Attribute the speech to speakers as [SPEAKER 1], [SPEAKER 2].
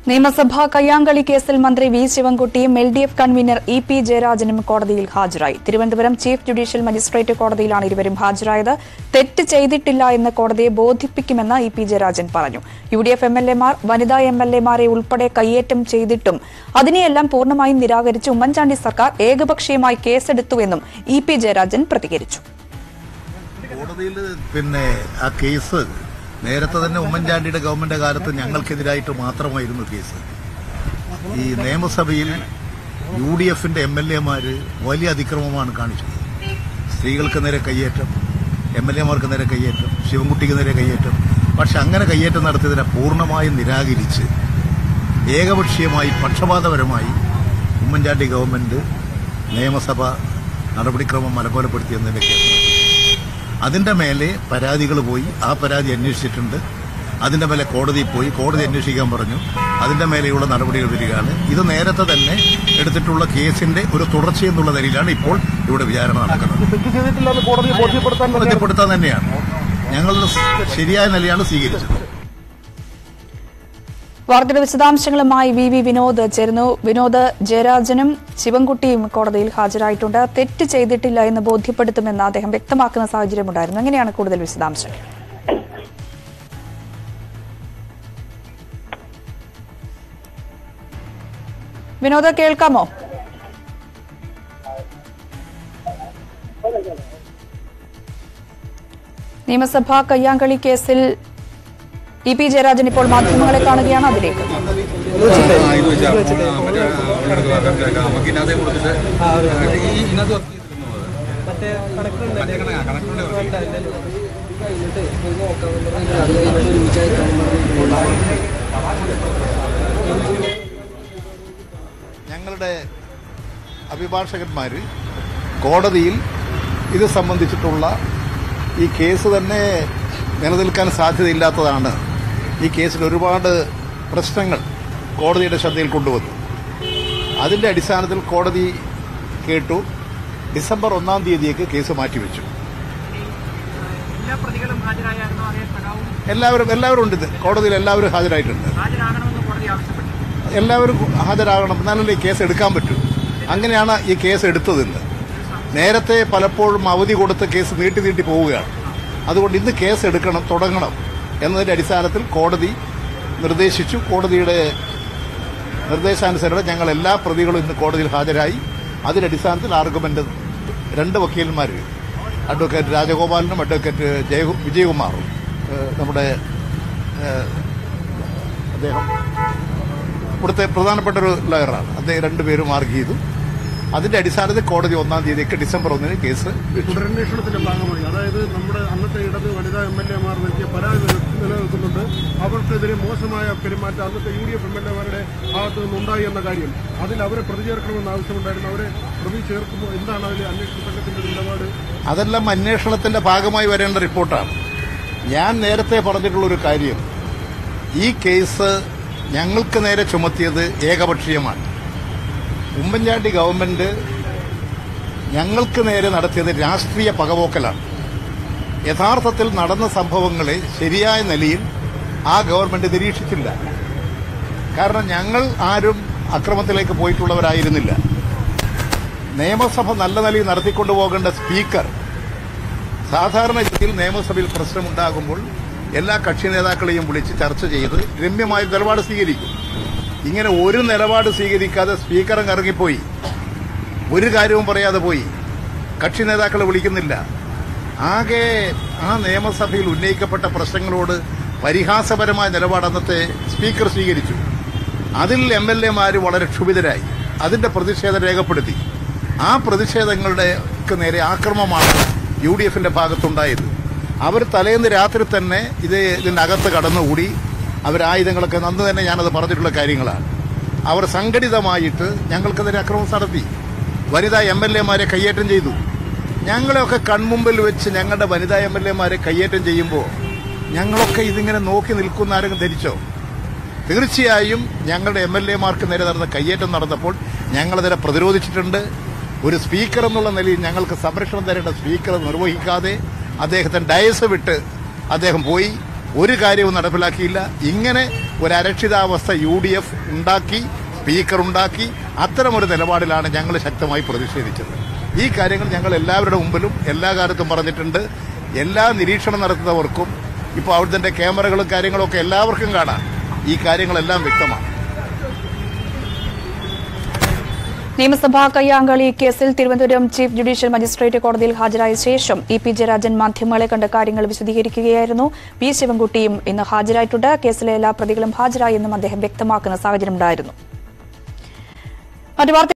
[SPEAKER 1] നിയമസഭാ കയ്യാങ്കളി കേസിൽ മന്ത്രി വി ശിവൻകുട്ടിയും L D F convener E P ജയരാജനും കോടതിയിൽ ഹാജരായി തിരുവനന്തപുരം ചീഫ് ജുഡീഷ്യൽ മജിസ്ട്രേറ്റ് കോടതിയിലാണ് ഇരുവരും ഹാജരായത് തെറ്റ് ചെയ്തിട്ടില്ല എന്ന് കോടതിയെ ബോധിപ്പിക്കുമെന്ന് ഇ പി ജയരാജൻ പറഞ്ഞു U D F M L എമാർ വനിതാ എം എൽ എമാരെ ഉൾപ്പെടെ കയ്യേറ്റം ചെയ്തിട്ടും അതിനെയെല്ലാം പൂർണ്ണമായും നിരാകരിച്ച് ഉമ്മൻചാണ്ടി സർക്കാർ ഏകപക്ഷീയമായി കേസെടുത്തുവെന്നും ഇ പി ജയരാജൻ പ്രതികരിച്ചു
[SPEAKER 2] കോടതിയിൽ പിന്നെ ആ കേസ് നേരത്തെ തന്നെ ഉമ്മൻചാണ്ടിയുടെ ഗവൺമെന്റ് കാലത്ത് ഞങ്ങൾക്കെതിരായിട്ട് മാത്രമായിരുന്നു കേസ് ഈ നിയമസഭയിൽ യു ഡി എഫിന്റെ എം എൽ എമാര് വലിയ അതിക്രമമാണ് കാണിച്ചത് സ്ത്രീകൾക്ക് നേരെ കയ്യേറ്റം എം എൽ എമാർക്ക് നേരെ കയ്യേറ്റം ശിവൻകുട്ടിക്ക് നേരെ കയ്യേറ്റം പക്ഷെ അങ്ങനെ കയ്യേറ്റം നടത്തിയതിനെ പൂർണ്ണമായും നിരാകരിച്ച് ഏകപക്ഷീയമായി പക്ഷപാതപരമായി ഉമ്മൻചാണ്ടി ഗവൺമെന്റ് നിയമസഭ നടപടിക്രമം മലക്കോലപ്പെടുത്തിയെന്നതിന്റെ കേസ് അതിന്റെ മേലെ പരാതികൾ പോയി ആ പരാതി അന്വേഷിച്ചിട്ടുണ്ട് അതിന്റെ മേലെ കോടതിയിൽ പോയി കോടതി അന്വേഷിക്കാൻ പറഞ്ഞു അതിന്റെ മേലെയുള്ള നടപടികൾ വരികയാണ് ഇത് നേരത്തെ തന്നെ എടുത്തിട്ടുള്ള കേസിന്റെ ഒരു തുടർച്ച എന്നുള്ള നിലയിലാണ് ഇപ്പോൾ ഇവിടെ വിചാരണ നടക്കുന്നത്
[SPEAKER 3] തെറ്റ് ചെയ്തിട്ടില്ലെന്ന് കോടതി ബോധ്യപ്പെടുത്താൻ തന്നെയാണ്
[SPEAKER 2] ബോധ്യപ്പെടുത്താൻ തന്നെയാണ് ഞങ്ങൾ ശരിയായ നിലയാണ് സ്വീകരിച്ചത്
[SPEAKER 1] വാർത്തയുടെ വിശദാംശങ്ങളുമായി വി വി വിനോദ് ചേരുന്നു വിനോദ് ജയരാജനും ശിവൻകുട്ടിയും കോടതിയിൽ ഹാജരായിട്ടുണ്ട് തെറ്റ് ചെയ്തിട്ടില്ല എന്ന് ബോധ്യപ്പെടുത്തുമെന്ന് അദ്ദേഹം വ്യക്തമാക്കുന്ന സാഹചര്യമുണ്ടായിരുന്നു എങ്ങനെയാണ് കൂടുതൽ വിശദാംശങ്ങൾ വിനോദ കേൾക്കാമോ നിയമസഭാ കയ്യാങ്കളി കേസിൽ ഇ പി ജയരാജൻ ഇപ്പോൾ മാധ്യമങ്ങളെ കാണുകയാണ് അതിലേക്ക്
[SPEAKER 4] നമുക്ക് ഇതിനകത്തെ കൊടുത്തിട്ട് ഈ ഇതിനകത്ത് വർക്ക് ചെയ്തിരുന്നു കണക്കുണ്ട്
[SPEAKER 2] ഞങ്ങളുടെ അഭിഭാഷകന്മാർ കോടതിയിൽ ഇത് സംബന്ധിച്ചിട്ടുള്ള ഈ കേസ് തന്നെ നിലനിൽക്കാൻ സാധ്യതയില്ലാത്തതാണ് ഈ കേസിൽ ഒരുപാട് പ്രശ്നങ്ങൾ കോടതിയുടെ ശ്രദ്ധയിൽ കൊണ്ടുവന്നു അതിന്റെ അടിസ്ഥാനത്തിൽ കോടതി കേട്ടു ഡിസംബർ ഒന്നാം തീയതിയേക്ക് കേസ് മാറ്റിവെച്ചു
[SPEAKER 5] എല്ലാ പ്രതികളും ഹാജരായായിരുന്നോ അതേ സഖാവും
[SPEAKER 2] എല്ലാവരും എല്ലാവരും ഉണ്ട് ഇത് കോടതിയിൽ എല്ലാവരും ഹാജരായിട്ടുണ്ട്
[SPEAKER 5] ഹാജരാകണമെന്ന് കോടതി ആവശ്യപ്പെട്ടു
[SPEAKER 2] എല്ലാവരും ഹാജരാകണം എന്നാലല്ലേ ഈ കേസ് എടുക്കാൻ പറ്റൂ അങ്ങനെയാണ് ഈ കേസ് എടുത്തതിന്ന് നേരത്തെ പലപ്പോഴും അവധി കൊടുത്ത് കേസ് നീട്ടി നീട്ടി പോവുകയാണ് അതുകൊണ്ട് ഇന്ന് കേസ് എടുക്കണം തുടങ്ങണം എന്നതിന്റെ അടിസ്ഥാനത്തിൽ കോടതി നിർദ്ദേശിച്ചു കോടതിയുടെ നിർദ്ദേശാനുസരണം ഞങ്ങൾ എല്ലാ പ്രതികളും ഇന്ന് കോടതിയിൽ ഹാജരായി അതിന്റെ അടിസ്ഥാനത്തിൽ ആർഗ്യുമെന്റ് രണ്ട് വക്കീലന്മാർ അഡ്വക്കേറ്റ് രാജഗോപാലനും അഡ്വക്കേറ്റ് ജയ വിജയകുമാറും ഏഹ് നമ്മുടെ ഏഹ് അദ്ദേഹം ഇവിടുത്തെ പ്രധാനപ്പെട്ട ഒരു ലോയറാണ് അദ്ദേഹം രണ്ടുപേരും മാർക്ക് ചെയ്തു അതിന്റെ അടിസ്ഥാനത്തിൽ കോടതി ഒന്നാം തീയതിക്ക് ഡിസംബർ ഒന്നിന് കേസ് വെച്ചു
[SPEAKER 3] തുടരന്വേഷണത്തിന്റെ ഭാഗമായി അതായത് നമ്മുടെ അന്നത്തെ ഇടത് വനിതാ എം എൽ എമാർ നൽകിയ പരാതി നില- നിലനിൽക്കുന്നുണ്ട് അവർക്കെതിരെ മോശമായ പെരുമാറ്റം അന്നത്തെ U D F M L എമാരുടെ ഭാഗത്തു നിന്നുണ്ടായി എന്ന കാര്യം അതിൽ അവരെ പ്രതി ചേർക്കണമെന്ന് ആവശ്യമുണ്ടായിരുന്നു അവരെ പ്രതി ചേർക്കുമ്പോൾ എന്താണ് അതിൽ അന്വേഷണ സംഘത്തിന്റെ ഒരു നിലപാട്
[SPEAKER 2] അതെല്ലാം അന്വേഷണത്തിന്റെ ഭാഗമായി വരേണ്ട റിപ്പോർട്ടാണ് ഞാൻ നേരത്തെ പറഞ്ഞിട്ടുള്ള ഒരു കാര്യം ഈ കേസ് ഞങ്ങൾക്ക് നേരെ ചുമത്തിയത് ഏകപക്ഷീയമാണ് ഉമ്മൻചാണ്ടി ഗവൺമെന്റ് ഞങ്ങൾക്ക് നേരെ നടത്തിയത് രാഷ്ട്രീയ പകപോക്കലാണ് യഥാർത്ഥത്തിൽ നടന്ന സംഭവങ്ങളെ ശരിയായ നിലയിൽ ആ ഗവൺമെന്റ് നിരീക്ഷിച്ചില്ല കാരണം ഞങ്ങൾ ആരും അക്രമത്തിലേക്ക് പോയിട്ടുള്ളവരായിരുന്നില്ല നിയമസഭ നല്ല നിലയിൽ നടത്തിക്കൊണ്ടുപോകേണ്ട സ്പീക്കർ സാധാരണ രീതിയിൽ നിയമസഭയിൽ പ്രശ്നമുണ്ടാകുമ്പോൾ എല്ലാ കക്ഷി നേതാക്കളെയും വിളിച്ച് ചർച്ച ചെയ്ത് രമ്യമായ നിലപാട് സ്വീകരിക്കും ഇങ്ങനെ ഒരു നിലപാട് സ്വീകരിക്കാതെ സ്പീക്കർ അങ്ങ് ഇറങ്ങിപ്പോയി ഒരു കാര്യവും പറയാതെ പോയി കക്ഷി നേതാക്കളെ വിളിക്കുന്നില്ല ആകെ ആ നിയമസഭയിൽ ഉന്നയിക്കപ്പെട്ട പ്രശ്നങ്ങളോട് പരിഹാസപരമായ നിലപാട് അന്നത്തെ സ്പീക്കർ സ്വീകരിച്ചു അതിൽ എം എൽ എമാർ വളരെ ക്ഷുഭിതരായി അതിന്റെ പ്രതിഷേധം രേഖപ്പെടുത്തി ആ പ്രതിഷേധങ്ങളുടെ നേരെ ആക്രമണമാണ് യു ഡി എഫിന്റെ ഭാഗത്തുണ്ടായത് അവർ തലേന്ന് രാത്രി തന്നെ ഇത് ഇതിനകത്ത് കടന്നുകൂടി അവർ ആയുധങ്ങളൊക്കെ അന്ന് തന്നെ ഞാനത് പറഞ്ഞിട്ടുള്ള കാര്യങ്ങളാണ് അവർ സംഘടിതമായിട്ട് ഞങ്ങൾക്കെതിരെ അക്രമം നടത്തി വനിതാ എം എൽ എമാരെ കയ്യേറ്റം ചെയ്തു ഞങ്ങളെയൊക്കെ കൺമുമ്പിൽ വെച്ച് ഞങ്ങളുടെ വനിതാ എം എൽ എമാരെ കയ്യേറ്റം ചെയ്യുമ്പോൾ ഞങ്ങളൊക്കെ ഇതിങ്ങനെ നോക്കി നിൽക്കുന്ന ആരെങ്കിലും ധരിച്ചോ തീർച്ചയായും ഞങ്ങളുടെ എം എൽ എമാർക്ക് നേരെ നടന്ന കയ്യേറ്റം നടന്നപ്പോൾ ഞങ്ങളതിനെ പ്രതിരോധിച്ചിട്ടുണ്ട് ഒരു സ്പീക്കർ എന്നുള്ള നിലയിൽ ഞങ്ങൾക്ക് സംരക്ഷണം തരേണ്ട സ്പീക്കർ നിർവഹിക്കാതെ അദ്ദേഹത്തിന് ഡയസ് വിട്ട് അദ്ദേഹം പോയി ഒരു കാര്യവും നടപ്പിലാക്കിയില്ല ഇങ്ങനെ ഒരു അരക്ഷിതാവസ്ഥ യു ഡി എഫ് ഉണ്ടാക്കി സ്പീക്കർ ഉണ്ടാക്കി അത്തരമൊരു നിലപാടിലാണ് ഞങ്ങൾ ശക്തമായി പ്രതിഷേധിച്ചത് ഈ കാര്യങ്ങൾ ഞങ്ങൾ എല്ലാവരുടെ മുമ്പിലും എല്ലാ കാലത്തും പറഞ്ഞിട്ടുണ്ട് എല്ലാ നിരീക്ഷണം നടത്തുന്നവർക്കും ഇപ്പോൾ അവിടുത്തെ ക്യാമറകളും കാര്യങ്ങളും ഒക്കെ എല്ലാവർക്കും കാണാം ഈ കാര്യങ്ങളെല്ലാം വ്യക്തമാണ്
[SPEAKER 1] നിയമസഭാ കയ്യാങ്കളി കേസിൽ തിരുവനന്തപുരം ചീഫ് ജുഡീഷ്യൽ മജിസ്ട്രേറ്റ് കോടതിയിൽ ഹാജരായ ശേഷം ഇ പി ജയരാജൻ മാധ്യമങ്ങളെ കണ്ട് കാര്യങ്ങൾ വിശദീകരിക്കുകയായിരുന്നു പി ശിവൻകുട്ടിയും ഇന്ന് ഹാജരായിട്ടുണ്ട് കേസിലെ എല്ലാ പ്രതികളും ഹാജരായി എന്നും അദ്ദേഹം വ്യക്തമാക്കുന്ന സാഹചര്യമുണ്ടായിരുന്നു മറ്റു വാർത്ത